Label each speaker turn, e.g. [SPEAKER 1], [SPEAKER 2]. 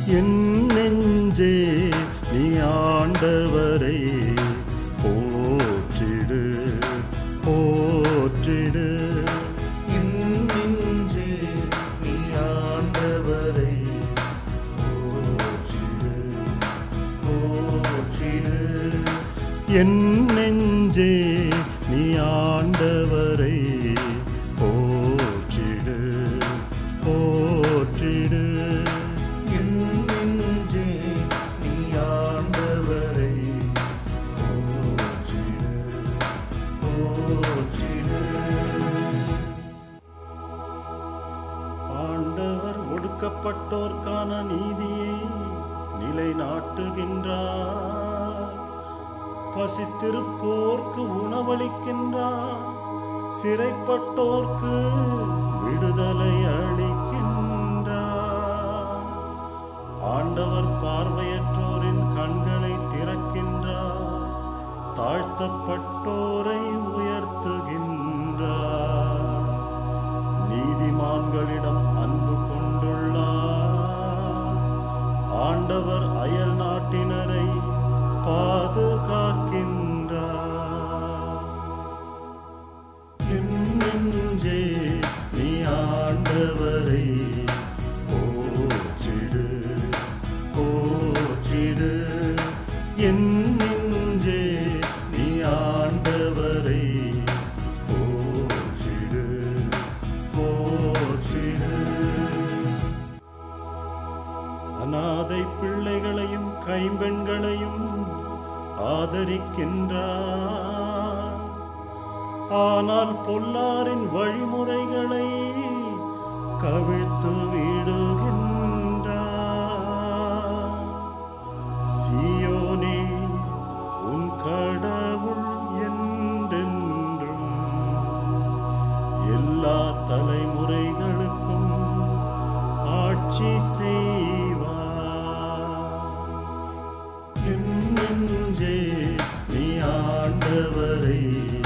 [SPEAKER 1] என் நெஞ்சே நீ ஆண்டவரை போற்றிடு போற்றிடு
[SPEAKER 2] என் நெஞ்சே நீ ஆண்டவரை போற்றிடு போற்றிடு
[SPEAKER 1] என் நெஞ்சே நீ ஆண்டவரை போற்றிடு போற்றிடு
[SPEAKER 2] என் நெஞ்சே நீ ஆண்டவரை போற்றிடு போற்றிடு
[SPEAKER 1] ஆண்டவர் ஒடுக்கப்பட்டோர்க்கான நீதியை நிலைநாட்டுகின்றார் பசித்திருப்போர்க்கு உணவளிக்கின்றார் சிறைப்பட்டோர்க்கு விடுதலை அளிக்கின்றார் ஆண்டவர் பார்வையற்றோரின் கண்களை திறக்கின்றார் தாழ்த்தப்பட்டோரை உயர்த்துகின்றார் நீதிமான்களிடம் அன்பு கொண்டுள்ளார் ஆண்டவர் அயல் நாட்டினரை பாதுகாக்கின்றார் என் நெஞ்சே நீ ஆண்டவரை போற்றிடு போற்றிடு என் நெஞ்சே நீ ஆண்டவரை போற்றிடு போற்றிடு அநாதை பிள்ளைகளையும் கைம்பெண்களையும் ஆதரிக்கின்றார் ஆனால் பொல்லாரின் வழிமுறைகளை கவிழ்த்து விடுகின்றார் சீயோனே உன் கடவுள் என்றென்றும் எல்லா தலைமுறைகளுக்கும் ஆட்சி செய்வார் என் நெஞ்சே நீ ஆண்டவரை